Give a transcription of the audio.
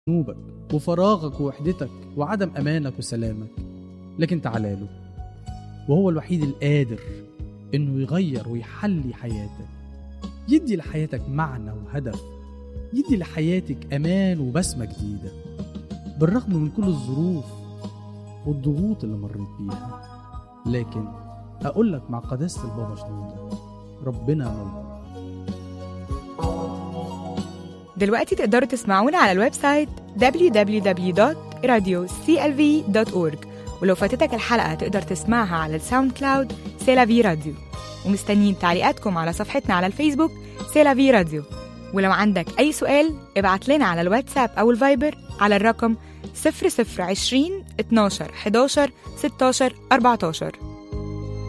ذنوبك وفراغك ووحدتك وعدم أمانك وسلامك لكن تعالى له وهو الوحيد القادر إنه يغير ويحلي حياتك يدي لحياتك معنى وهدف يدي لحياتك أمان وبسمة جديدة بالرغم من كل الظروف والضغوط اللي مريت بيها لكن أقول لك مع قداسة البابا شنودة ربنا موجود دلوقتي تقدروا تسمعونا على الويب سايت www.radioclv.org ولو فاتتك الحلقة تقدر تسمعها على الساوند كلاود سيلافي راديو ومستنيين تعليقاتكم على صفحتنا على الفيسبوك سيلافي راديو ولو عندك أي سؤال ابعت لنا على الواتساب أو الفايبر على الرقم 0020 12 11 16 14